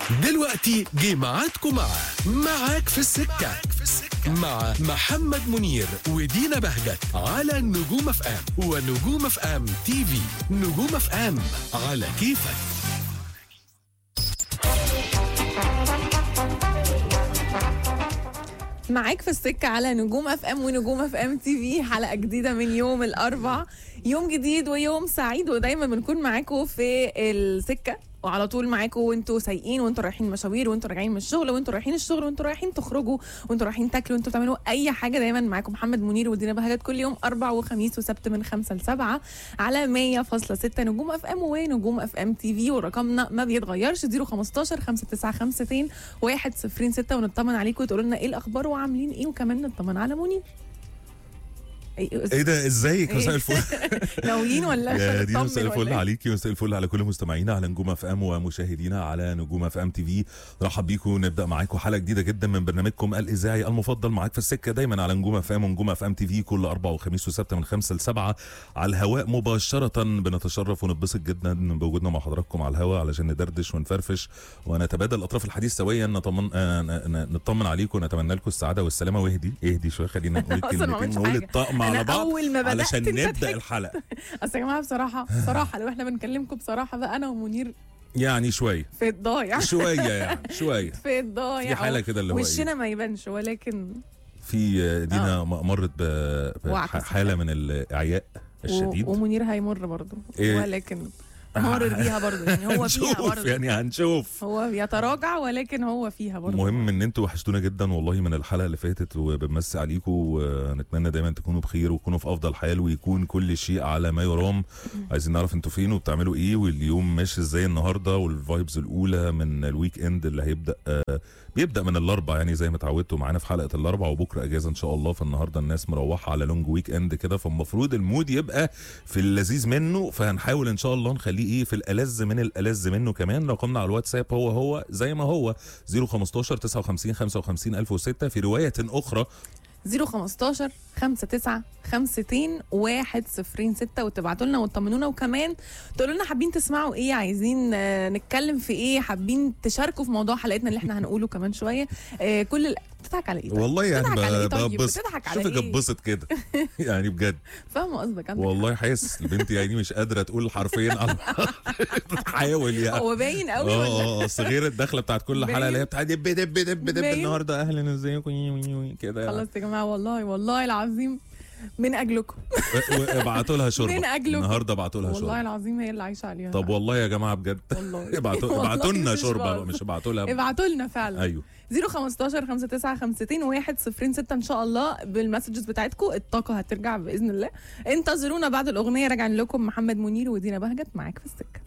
دلوقتي جه ميعادكم مع معاك في السكة مع محمد منير ودينا بهجت على نجوم اف ام ونجوم اف ام تي في نجوم اف ام على كيفك معاك في السكة على نجوم اف ام ونجوم اف ام تي في حلقة جديدة من يوم الأربع يوم جديد ويوم سعيد ودايما بنكون معاكم في السكة وعلى طول معاكم وانتوا سايقين وانتوا رايحين مشاوير وانتوا راجعين من الشغل وانتوا رايحين الشغل وانتوا رايحين تخرجوا وانتوا رايحين تاكلوا وانتوا تعملوا اي حاجه دايما معاكم محمد منير ودينا بهجت كل يوم اربع وخميس وسبت من خمسة لسبعة على 100.6 نجوم اف ام ونجوم اف ام تي في ورقمنا ما بيتغيرش 015 595 106 ونطمن عليكم وتقولوا لنا ايه الاخبار وعاملين ايه وكمان نطمن على منير ايه ده ازيك إيه؟ مساء الفل ناويين ولا يا دينا نطمن مساء ولا الفل إيه؟ عليكي مساء الفل على كل مستمعينا على نجوم اف ام ومشاهدينا على نجوم اف ام تي في رحب بيكم نبدا معاكم حلقه جديده جدا من برنامجكم الاذاعي المفضل معاك في السكه دايما على نجوم اف ام ونجوم اف ام تي في كل اربع وخميس وسبت من خمسة لسبعة على الهواء مباشره بنتشرف ونتبسط جدا بوجودنا مع حضراتكم على الهواء علشان ندردش ونفرفش ونتبادل اطراف الحديث سويا نطمن آه، ن- ن- نطمن عليكم ونتمنى لكم السعاده والسلامه واهدي اهدي شويه خلينا نقول أصلاً ما كلمتين عملتش نقول حاجة. الطقم أنا على بعض أول ما بدأت علشان أنت نبدا ضحكت. الحلقه اصل يا جماعه بصراحه بصراحه لو احنا بنكلمكم بصراحه بقى انا ومنير يعني شويه في الضايع شويه يعني شويه في الضايع في حاله كده اللي هو وشنا إيه؟ ما يبانش ولكن في دينا آه. م- مرت ب- وعكس. بحاله من الاعياء الشديد و... ومنير هيمر برضه إيه؟ ولكن مر بيها برضه يعني هو فيها هنشوف برضه يعني هنشوف هو بيتراجع ولكن هو فيها برضه المهم ان انتوا وحشتونا جدا والله من الحلقه اللي فاتت وبنمسي عليكم ونتمنى دايما تكونوا بخير وتكونوا في افضل حال ويكون كل شيء على ما يرام عايزين نعرف انتوا فين وبتعملوا ايه واليوم ماشي ازاي النهارده والفايبز الاولى من الويك اند اللي هيبدا آه، بيبدا من الاربع يعني زي ما اتعودتوا معانا في حلقه الاربع وبكره اجازه ان شاء الله فالنهارده الناس مروحه على لونج ويك اند كده فالمفروض المود يبقى في اللذيذ منه فهنحاول ان شاء الله نخليه ايه في الالذ من الالذ منه كمان رقمنا على الواتساب هو هو زي ما هو 015 59 55 1006 في روايه اخرى 015 59 50 106 وتبعتوا لنا وتطمنونا وكمان تقولوا لنا حابين تسمعوا ايه عايزين آه، نتكلم في ايه حابين تشاركوا في موضوع حلقتنا اللي احنا هنقوله كمان شويه آه، كل ال... بتضحك على ايه طيب؟ والله يعني بتضحك على إيه ب- طيب؟ ببسط بتضحك على شوفك إيه؟ اتبسط كده يعني بجد فاهمه قصدك عندك والله حاسس البنت يعني مش قادره تقول حرفيا على بتحاول يعني هو باين قوي اه ولا اه اصل غير الدخله بتاعت كل حلقه اللي هي بتاعت دب دب دب دب باين. النهارده اهلا ازيكم كده خلاص يا جماعه والله والله العظيم من اجلكم ابعتوا لها شوربه من أجلكم. النهارده ابعتوا لها والله شوربه العظيم هي اللي عايشه عليها طب والله يا جماعه بجد والله ابعتوا والله ابعتوا لنا مش شوربه بهزر. مش ابعتوا لها ابعتوا لنا فعلا ايوه 015 59 50 106 ان شاء الله بالمسجز بتاعتكم الطاقه هترجع باذن الله انتظرونا بعد الاغنيه راجعين لكم محمد منير ودينا بهجت معاك في السكه